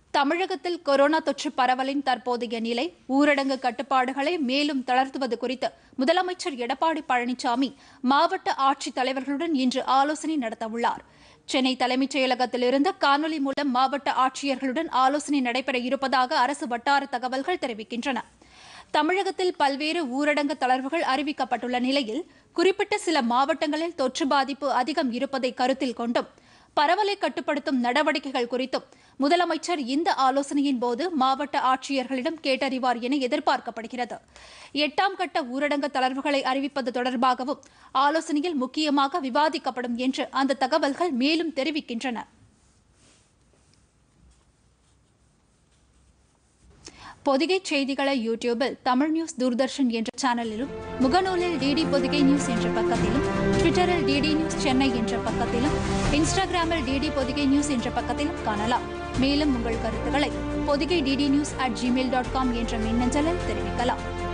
தமிழகத்தில் கொரோனா தொற்று பரவலின் தற்போதைய நிலை ஊரடங்கு கட்டுப்பாடுகளை மேலும் தளர்த்துவது குறித்து முதலமைச்சர் எடப்பாடி பழனிசாமி மாவட்ட ஆட்சித் தலைவர்களுடன் இன்று ஆலோசனை நடத்தவுள்ளார் சென்னை தலைமைச் செயலகத்திலிருந்து காணொலி மூலம் மாவட்ட ஆட்சியர்களுடன் ஆலோசனை நடைபெற இருப்பதாக அரசு வட்டார தகவல்கள் தெரிவிக்கின்றன தமிழகத்தில் பல்வேறு ஊரடங்கு தளர்வுகள் அறிவிக்கப்பட்டுள்ள நிலையில் குறிப்பிட்ட சில மாவட்டங்களில் தொற்று பாதிப்பு அதிகம் இருப்பதை கருத்தில் கொண்டும் பரவலை கட்டுப்படுத்தும் நடவடிக்கைகள் குறித்தும் முதலமைச்சர் இந்த ஆலோசனையின் போது மாவட்ட ஆட்சியர்களிடம் கேட்டறிவார் என எதிர்பார்க்கப்படுகிறது எட்டாம் கட்ட ஊரடங்கு தளர்வுகளை அறிவிப்பது தொடர்பாகவும் ஆலோசனையில் முக்கியமாக விவாதிக்கப்படும் என்று அந்த தகவல்கள் மேலும் தெரிவிக்கின்றன பொதிகை செய்திகளை யூடியூபில் தமிழ் நியூஸ் தூர்தர்ஷன் என்ற சேனலிலும் முகநூலில் டிடி பொதிகை நியூஸ் என்ற பக்கத்திலும் ட்விட்டரில் டிடி நியூஸ் சென்னை என்ற பக்கத்திலும் இன்ஸ்டாகிராமில் டிடி பொதிகை நியூஸ் என்ற பக்கத்திலும் காணலாம் மேலும் உங்கள் கருத்துக்களை Podhigai DD news at Gmail dot com என்ற மின்னஞ்சலில் தெரிவிக்கலாம்